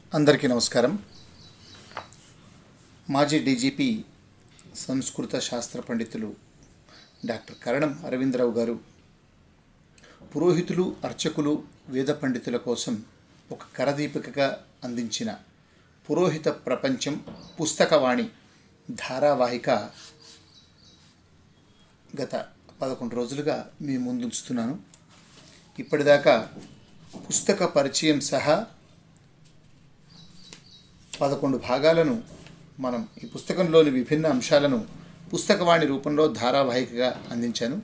అందరికీ నమస్కారం మాజీ డీజీపీ సంస్కృత శాస్త్ర పండితులు డాక్టర్ కరణం అరవిందరావు గారు పురోహితులు అర్చకులు వేద పండితుల కోసం ఒక కరదీపికగా అందించిన పురోహిత ప్రపంచం పుస్తకవాణి ధారావాహిక గత పదకొండు రోజులుగా మీ ముందుంచుతున్నాను ఇప్పటిదాకా పుస్తక పరిచయం సహా పదకొండు భాగాలను మనం ఈ పుస్తకంలోని విభిన్న అంశాలను పుస్తకవాణి రూపంలో ధారావాహికగా అందించాను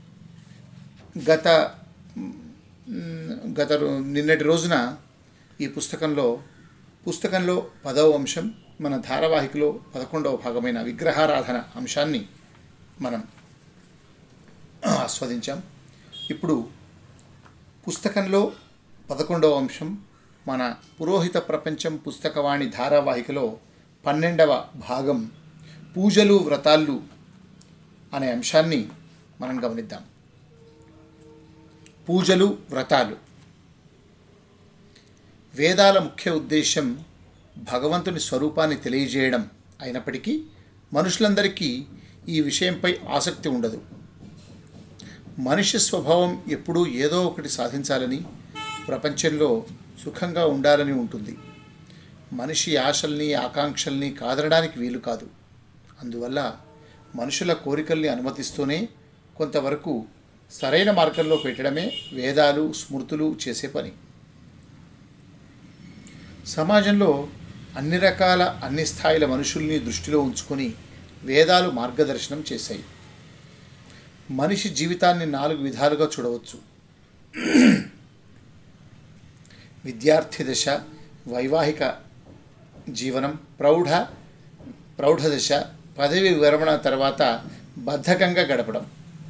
గత మ్, గత రో- నిన్నటి రోజున ఈ పుస్తకంలో పుస్తకంలో పదవ అంశం మన ధారావాహికలో పదకొండవ భాగమైన విగ్రహారాధన అంశాన్ని మనం ఆస్వాదించాం ఇప్పుడు పుస్తకంలో పదకొండవ అంశం మన పురోహిత ప్రపంచం పుస్తకవాణి ధారావాహికలో పన్నెండవ భాగం పూజలు వ్రతాలు అనే అంశాన్ని మనం గమనిద్దాం పూజలు వ్రతాలు వేదాల ముఖ్య ఉద్దేశం భగవంతుని స్వరూపాన్ని తెలియజేయడం అయినప్పటికీ మనుషులందరికీ ఈ విషయంపై ఆసక్తి ఉండదు మనిషి స్వభావం ఎప్పుడూ ఏదో ఒకటి సాధించాలని ప్రపంచంలో సుఖంగా ఉండాలని ఉంటుంది మనిషి ఆశల్ని ఆకాంక్షల్ని కాదనడానికి వీలు కాదు అందువల్ల మనుషుల కోరికల్ని అనుమతిస్తూనే కొంతవరకు సరైన మార్గంలో పెట్టడమే వేదాలు స్మృతులు చేసే పని సమాజంలో అన్ని రకాల అన్ని స్థాయిల మనుషుల్ని దృష్టిలో ఉంచుకొని వేదాలు మార్గదర్శనం చేశాయి మనిషి జీవితాన్ని నాలుగు విధాలుగా చూడవచ్చు విద్యార్థి దశ వైవాహిక జీవనం ప్రౌఢ ప్రౌఢ దశ పదవి విరమణ తర్వాత బద్ధకంగా గడపడం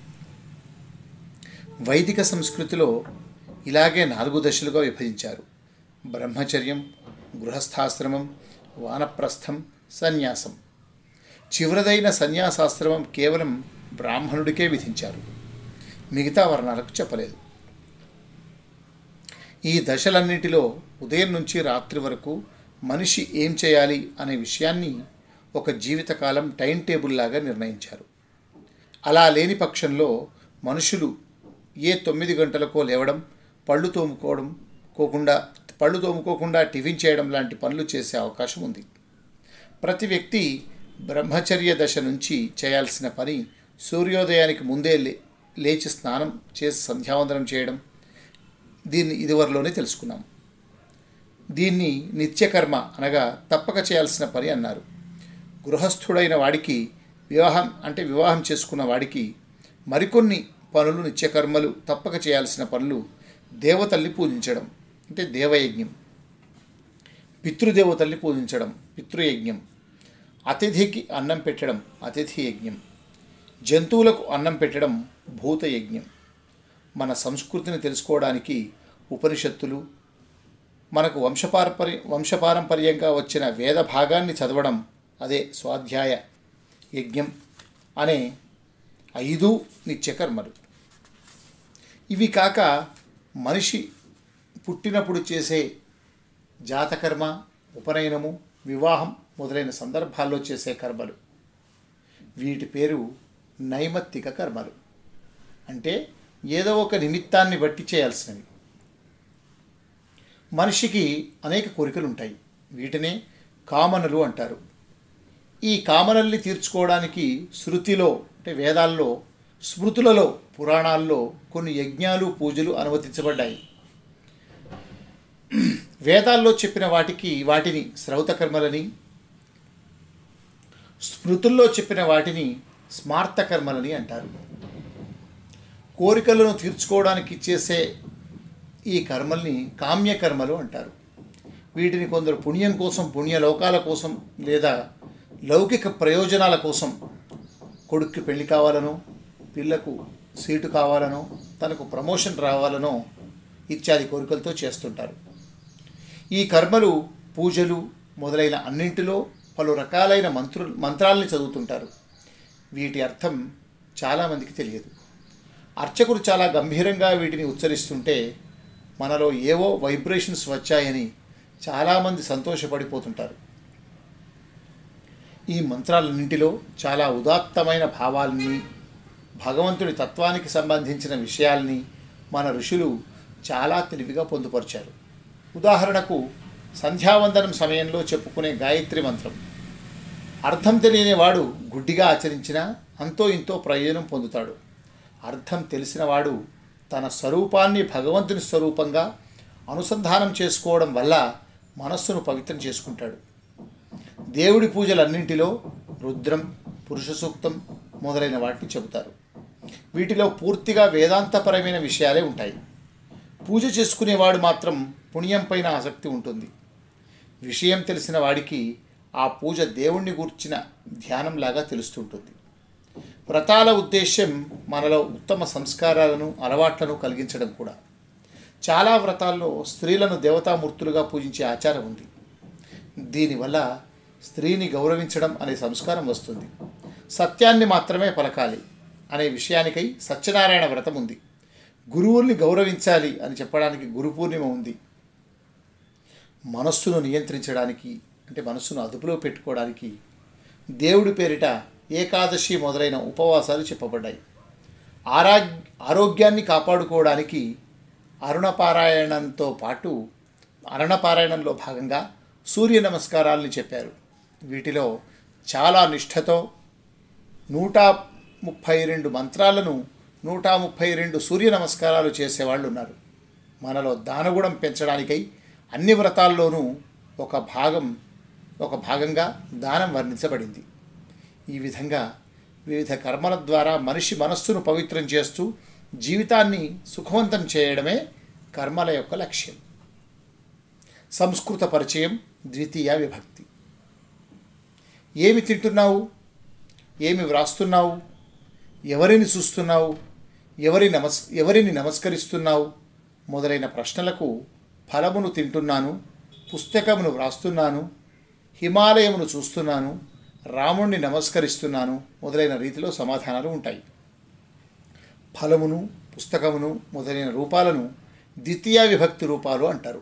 వైదిక సంస్కృతిలో ఇలాగే నాలుగు దశలుగా విభజించారు బ్రహ్మచర్యం గృహస్థాశ్రమం వానప్రస్థం సన్యాసం చివరిదైన సన్యాసాశ్రమం కేవలం బ్రాహ్మణుడికే విధించారు మిగతా వర్ణాలకు చెప్పలేదు ఈ దశలన్నింటిలో ఉదయం నుంచి రాత్రి వరకు మనిషి ఏం చేయాలి అనే విషయాన్ని ఒక జీవితకాలం టైం టేబుల్ లాగా నిర్ణయించారు అలా లేని పక్షంలో మనుషులు ఏ తొమ్మిది గంటలకో లేవడం పళ్ళు తోముకోవడం కోకుండా పళ్ళు తోముకోకుండా టిఫిన్ చేయడం లాంటి పనులు చేసే అవకాశం ఉంది ప్రతి వ్యక్తి బ్రహ్మచర్య దశ నుంచి చేయాల్సిన పని సూర్యోదయానికి ముందే లే లేచి స్నానం చేసి సంధ్యావందనం చేయడం దీన్ని ఇదివరలోనే తెలుసుకున్నాం దీన్ని నిత్యకర్మ అనగా తప్పక చేయాల్సిన పని అన్నారు గృహస్థుడైన వాడికి వివాహం అంటే వివాహం చేసుకున్న వాడికి మరికొన్ని పనులు నిత్యకర్మలు తప్పక చేయాల్సిన పనులు దేవతల్ని పూజించడం అంటే దేవయజ్ఞం పితృదేవతల్ని పూజించడం పితృయజ్ఞం అతిథికి అన్నం పెట్టడం అతిథి యజ్ఞం జంతువులకు అన్నం పెట్టడం భూత యజ్ఞం మన సంస్కృతిని తెలుసుకోవడానికి ఉపనిషత్తులు మనకు వంశపారంపర్య వంశపారంపర్యంగా వచ్చిన వేద భాగాన్ని చదవడం అదే స్వాధ్యాయ యజ్ఞం అనే ఐదు నిత్యకర్మలు ఇవి కాక మనిషి పుట్టినప్పుడు చేసే జాతకర్మ ఉపనయనము వివాహం మొదలైన సందర్భాల్లో చేసే కర్మలు వీటి పేరు నైమత్తిక కర్మలు అంటే ఏదో ఒక నిమిత్తాన్ని బట్టి చేయాల్సినవి మనిషికి అనేక కోరికలు ఉంటాయి వీటినే కామనలు అంటారు ఈ కామనల్ని తీర్చుకోవడానికి శృతిలో అంటే వేదాల్లో స్మృతులలో పురాణాల్లో కొన్ని యజ్ఞాలు పూజలు అనుమతించబడ్డాయి వేదాల్లో చెప్పిన వాటికి వాటిని శ్రౌత కర్మలని స్మృతుల్లో చెప్పిన వాటిని స్మార్త కర్మలని అంటారు కోరికలను తీర్చుకోవడానికి చేసే ఈ కర్మల్ని కామ్య కర్మలు అంటారు వీటిని కొందరు పుణ్యం కోసం పుణ్యలోకాల కోసం లేదా లౌకిక ప్రయోజనాల కోసం కొడుక్కి పెళ్లి కావాలనో పిల్లకు సీటు కావాలనో తనకు ప్రమోషన్ రావాలనో ఇత్యాది కోరికలతో చేస్తుంటారు ఈ కర్మలు పూజలు మొదలైన అన్నింటిలో పలు రకాలైన మంత్రు మంత్రాల్ని చదువుతుంటారు వీటి అర్థం చాలామందికి తెలియదు అర్చకుడు చాలా గంభీరంగా వీటిని ఉచ్చరిస్తుంటే మనలో ఏవో వైబ్రేషన్స్ వచ్చాయని చాలామంది సంతోషపడిపోతుంటారు ఈ మంత్రాలన్నింటిలో చాలా ఉదాత్తమైన భావాల్ని భగవంతుడి తత్వానికి సంబంధించిన విషయాల్ని మన ఋషులు చాలా తెలివిగా పొందుపరిచారు ఉదాహరణకు సంధ్యావందనం సమయంలో చెప్పుకునే గాయత్రి మంత్రం అర్థం తెలియని వాడు గుడ్డిగా ఆచరించినా అంతో ఇంతో ప్రయోజనం పొందుతాడు అర్థం తెలిసినవాడు తన స్వరూపాన్ని భగవంతుని స్వరూపంగా అనుసంధానం చేసుకోవడం వల్ల మనస్సును పవిత్రం చేసుకుంటాడు దేవుడి పూజలన్నింటిలో రుద్రం పురుష సూక్తం మొదలైన వాటిని చెబుతారు వీటిలో పూర్తిగా వేదాంతపరమైన విషయాలే ఉంటాయి పూజ చేసుకునేవాడు మాత్రం పుణ్యం పైన ఆసక్తి ఉంటుంది విషయం తెలిసిన వాడికి ఆ పూజ దేవుణ్ణి గూర్చిన ధ్యానంలాగా తెలుస్తుంటుంది వ్రతాల ఉద్దేశ్యం మనలో ఉత్తమ సంస్కారాలను అలవాట్లను కలిగించడం కూడా చాలా వ్రతాల్లో స్త్రీలను దేవతామూర్తులుగా పూజించే ఆచారం ఉంది దీనివల్ల స్త్రీని గౌరవించడం అనే సంస్కారం వస్తుంది సత్యాన్ని మాత్రమే పలకాలి అనే విషయానికై సత్యనారాయణ వ్రతం ఉంది గురువుల్ని గౌరవించాలి అని చెప్పడానికి గురు పూర్ణిమ ఉంది మనస్సును నియంత్రించడానికి అంటే మనస్సును అదుపులో పెట్టుకోవడానికి దేవుడి పేరిట ఏకాదశి మొదలైన ఉపవాసాలు చెప్పబడ్డాయి ఆరాగ్ ఆరోగ్యాన్ని కాపాడుకోవడానికి అరుణపారాయణంతో పాటు అరుణపారాయణంలో భాగంగా సూర్య నమస్కారాలని చెప్పారు వీటిలో చాలా నిష్ఠతో నూట ముప్పై రెండు మంత్రాలను నూట ముప్పై రెండు సూర్య నమస్కారాలు చేసేవాళ్ళు ఉన్నారు మనలో దానగుణం పెంచడానికై అన్ని వ్రతాల్లోనూ ఒక భాగం ఒక భాగంగా దానం వర్ణించబడింది ఈ విధంగా వివిధ కర్మల ద్వారా మనిషి మనస్సును పవిత్రం చేస్తూ జీవితాన్ని సుఖవంతం చేయడమే కర్మల యొక్క లక్ష్యం సంస్కృత పరిచయం ద్వితీయ విభక్తి ఏమి తింటున్నావు ఏమి వ్రాస్తున్నావు ఎవరిని చూస్తున్నావు ఎవరి నమస్ ఎవరిని నమస్కరిస్తున్నావు మొదలైన ప్రశ్నలకు ఫలమును తింటున్నాను పుస్తకమును వ్రాస్తున్నాను హిమాలయమును చూస్తున్నాను రాముణ్ణి నమస్కరిస్తున్నాను మొదలైన రీతిలో సమాధానాలు ఉంటాయి ఫలమును పుస్తకమును మొదలైన రూపాలను ద్వితీయ విభక్తి రూపాలు అంటారు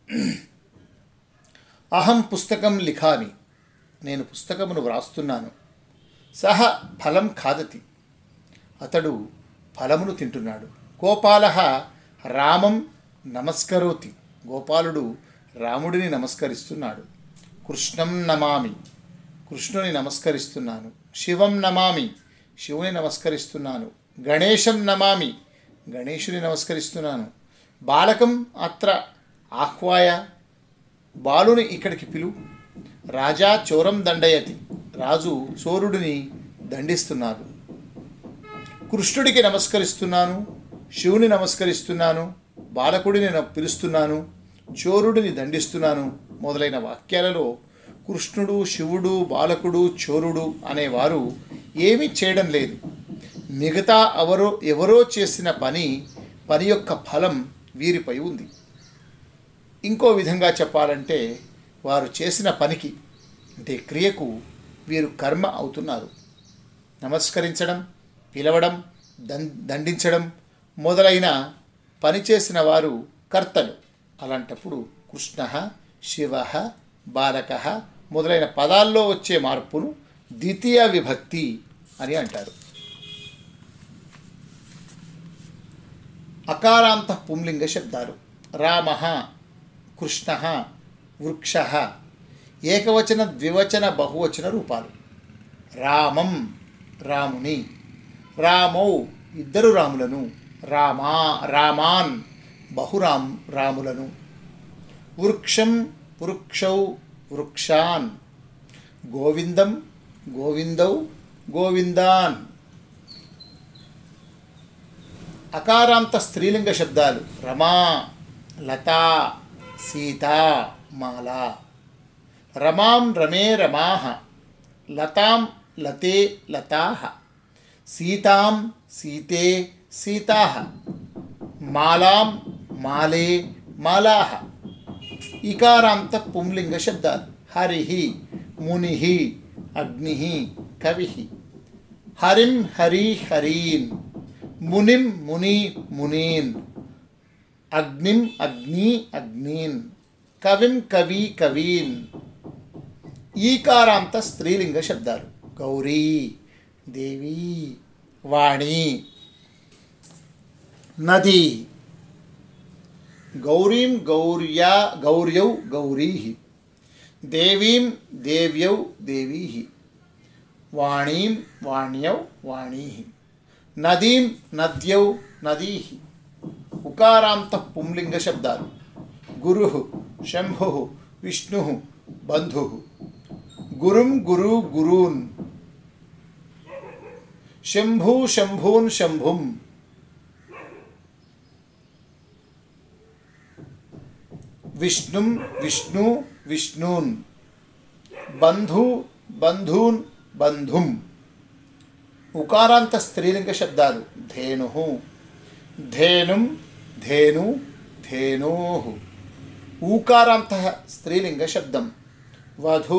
అహం పుస్తకం లిఖామి నేను పుస్తకమును వ్రాస్తున్నాను సహ ఫలం ఖాదతి అతడు ఫలమును తింటున్నాడు గోపాల రామం నమస్కరోతి గోపాలుడు రాముడిని నమస్కరిస్తున్నాడు కృష్ణం నమామి కృష్ణుని నమస్కరిస్తున్నాను శివం నమామి శివుని నమస్కరిస్తున్నాను గణేశం నమామి గణేశుని నమస్కరిస్తున్నాను బాలకం అత్ర ఆహ్వాయ బాలుని ఇక్కడికి పిలు రాజా చోరం దండయతి రాజు చోరుడిని దండిస్తున్నారు కృష్ణుడికి నమస్కరిస్తున్నాను శివుని నమస్కరిస్తున్నాను బాలకుడిని న- పిలుస్తున్నాను చోరుడిని దండిస్తున్నాను మొదలైన వాక్యాలలో కృష్ణుడు శివుడు బాలకుడు చోరుడు అనేవారు ఏమీ చేయడం లేదు మిగతా ఎవరో ఎవరో చేసిన పని పని యొక్క ఫలం వీరిపై ఉంది ఇంకో విధంగా చెప్పాలంటే వారు చేసిన పనికి అంటే క్రియకు వీరు కర్మ అవుతున్నారు నమస్కరించడం పిలవడం దం దండించడం మొదలైన పని చేసిన వారు కర్తలు అలాంటప్పుడు కృష్ణ శివ బాలక మొదలైన పదాల్లో వచ్చే మార్పును ద్వితీయ విభక్తి అని అంటారు అకారాంత పుంలింగ శబ్దాలు రామ కృష్ణ వృక్ష ఏకవచన ద్వివచన బహువచన రూపాలు రామం రాముని రామౌ ఇద్దరు రాములను రామా రామాన్ బహురామ్ రాములను వృక్షం వృక్షౌ వృక్షాన్ గోవిందం గోవిందౌ గోవిందాన్ అకారాంత స్త్రీలింగ శబ్దాలు రమా లతా సీత మాల రమాం రమే రమాహ లతాం లతే లతాహ సీతాం సీతే సీతాహ మాలాం మాలే మాలాహ ఇకారాంత పుంలింగ శబ్దాలు హరి ముని అగ్ని కవి హరిం హరి హరీన్ మునిం ముని మునీన్ అగ్నిం అగ్ని అగ్నీన్ కవిం కవి కవీన్ ఈకారాంత స్త్రీలింగ శబ్దాలు గౌరీ దేవి వాణి నది గౌరీం గౌర్యా గౌర్యౌ గౌరీ దేవీం దేవ్యౌ దేవీ వాణీం వాణ్యౌ వాణీ నదీం నద్యౌ నదీ ఉకారాంత పుంలింగ శబ్దాలు గురు శంభు విష్ణు బంధు గురుం గురు గురూన్ శంభు శంభూన్ శంభుం విష్ణుం విష్ణు విష్ణూన్ బంధు బంధూన్ బంధుం ఉకారాంత స్త్రీలింగ శబ్దాలు ధేను ధేనుం ధేను ధేనో ఊకారాంత స్త్రీలింగ శబ్దం వధూ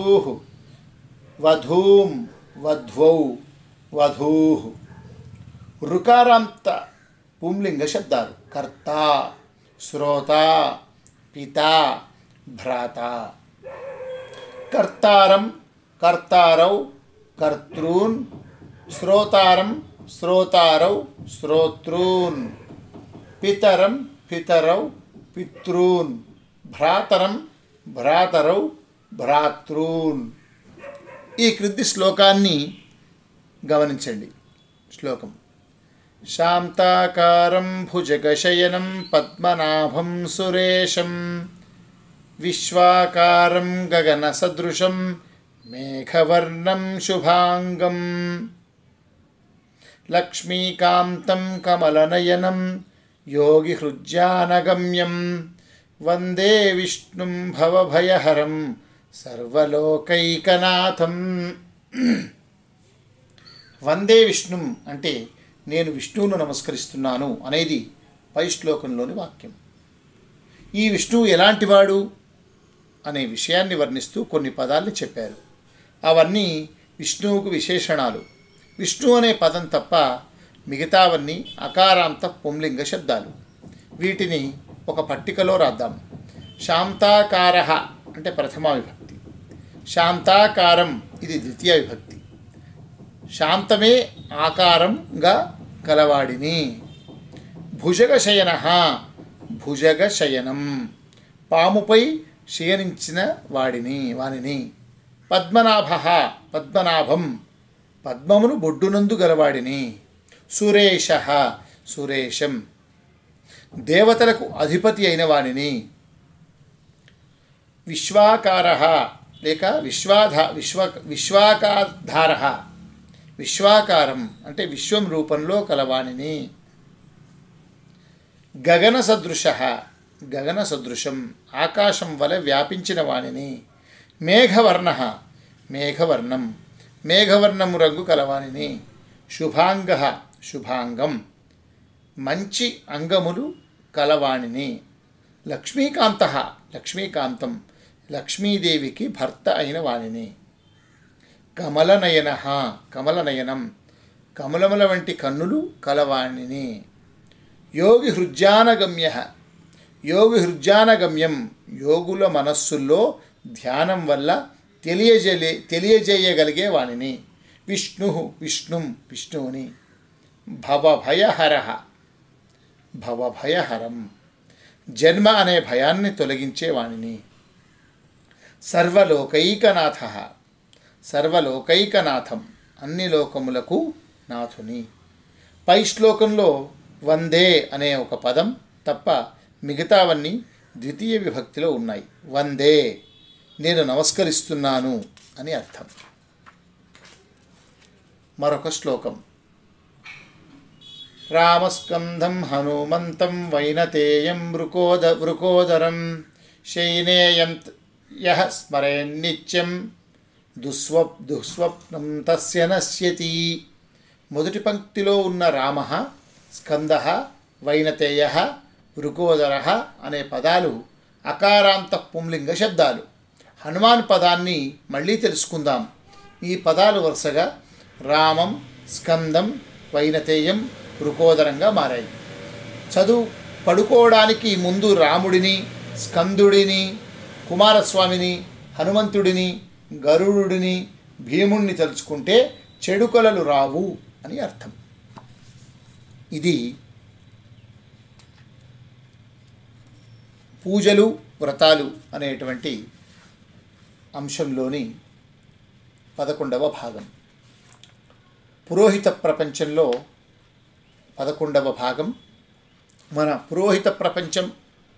వధూం వధ్వౌ వధూ రుకారాంత పుంలింగ శబ్దాలు కర్త శ్రోత పిత భ్రాత కర్తారం కర్తారౌ కర్తॄన్ శ్రోతారం శ్రోతారౌ శ్రోతॄన్ పితరం పితరౌ పితॄన్ భ్రాతరం భ్రాతరౌ భ్రాతॄన్ ఈ క్రింది శ్లోకాన్ని గమనించండి శ్లోకం శాంతాకారం భుజగశయనం పద్మనాభం సురేశం విశ్వాకారం గగనసదృశం మేఘవర్ణం శుభాంగం లక్ష్మీకాంతం కమలనయనం యోగిహృజ్యానగమ్యం వందే విష్ణుం భవభయహరం సర్వలోకైకనాథం వందే విష్ణుం అంటే నేను విష్ణువును నమస్కరిస్తున్నాను అనేది పై శ్లోకంలోని వాక్యం ఈ విష్ణువు ఎలాంటివాడు అనే విషయాన్ని వర్ణిస్తూ కొన్ని పదాల్ని చెప్పారు అవన్నీ విష్ణువుకు విశేషణాలు విష్ణు అనే పదం తప్ప మిగతావన్నీ అకారాంత పుంలింగ శబ్దాలు వీటిని ఒక పట్టికలో రాద్దాం శాంతాకార అంటే ప్రథమ విభక్తి శాంతాకారం ఇది ద్వితీయ విభక్తి శాంతమే ఆకారంగా కలవాడిని భుజగశయన భుజగశయనం పాముపై శయనించిన వాడిని వానిని పద్మనాభ పద్మనాభం పద్మమును బొడ్డునందు గలవాడిని సురేష సురేశం దేవతలకు అధిపతి అయిన వానిని విశ్వాకార లేక విశ్వాధ విశ్వ విశ్వాకాధార విశ్వాకారం అంటే విశ్వం రూపంలో కలవాణిని గగన సదృశ గగన సదృశం ఆకాశం వలె వ్యాపించిన వాణిని మేఘవర్ణ మేఘవర్ణం మేఘవర్ణము రంగు కలవాణిని శుభాంగ శుభాంగం మంచి అంగములు కలవాణిని లక్ష్మీకాంత లక్ష్మీకాంతం లక్ష్మీదేవికి భర్త అయిన వాణిని కమలనయన కమలనయనం కమలముల వంటి కన్నులు కలవాణిని యోగి హృజ్యానగమ్య యోగి హృజ్యానగమ్యం యోగుల మనస్సుల్లో ధ్యానం వల్ల తెలియజే తెలియజేయగలిగే వాణిని విష్ణు విష్ణుం విష్ణువుని భవభయహర భవభయహరం జన్మ అనే భయాన్ని తొలగించే వాణిని సర్వలోకైకనాథ సర్వలోకైకనాథం అన్ని లోకములకు నాథుని పై శ్లోకంలో వందే అనే ఒక పదం తప్ప మిగతావన్నీ ద్వితీయ విభక్తిలో ఉన్నాయి వందే నేను నమస్కరిస్తున్నాను అని అర్థం మరొక శ్లోకం రామస్కంధం హనుమంతం వైనతేయం వృకోద వృకోదరం శైనేయంత్ యః స్మరేన్నిత్యం దుస్వ దుస్వప్నం తస్య నశ్యతి మొదటి పంక్తిలో ఉన్న రామ స్కంద వైనతేయ వృకోదర అనే పదాలు అకారాంత పుంలింగ శబ్దాలు హనుమాన్ పదాన్ని మళ్ళీ తెలుసుకుందాం ఈ పదాలు వరుసగా రామం స్కందం వైనతేయం వృకోదరంగా మారాయి చదువు పడుకోవడానికి ముందు రాముడిని స్కందుడిని కుమారస్వామిని హనుమంతుడిని గరుడుని భీముణ్ణి తలుచుకుంటే చెడు కలలు రావు అని అర్థం ఇది పూజలు వ్రతాలు అనేటువంటి అంశంలోని పదకొండవ భాగం పురోహిత ప్రపంచంలో పదకొండవ భాగం మన పురోహిత ప్రపంచం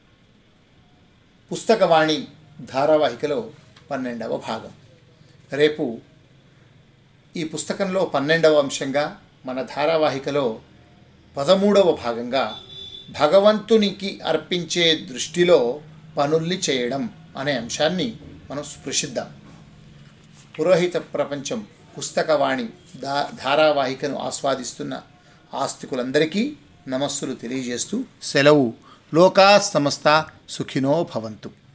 పుస్తకవాణి ధారావాహికలో పన్నెండవ భాగం రేపు ఈ పుస్తకంలో పన్నెండవ అంశంగా మన ధారావాహికలో పదమూడవ భాగంగా భగవంతునికి అర్పించే దృష్టిలో పనుల్ని చేయడం అనే అంశాన్ని మనం స్పృశిద్దాం పురోహిత ప్రపంచం పుస్తకవాణి దా ధారావాహికను ఆస్వాదిస్తున్న ఆస్తికులందరికీ నమస్సులు తెలియజేస్తూ సెలవు లోకా సమస్త సుఖినో భవంతు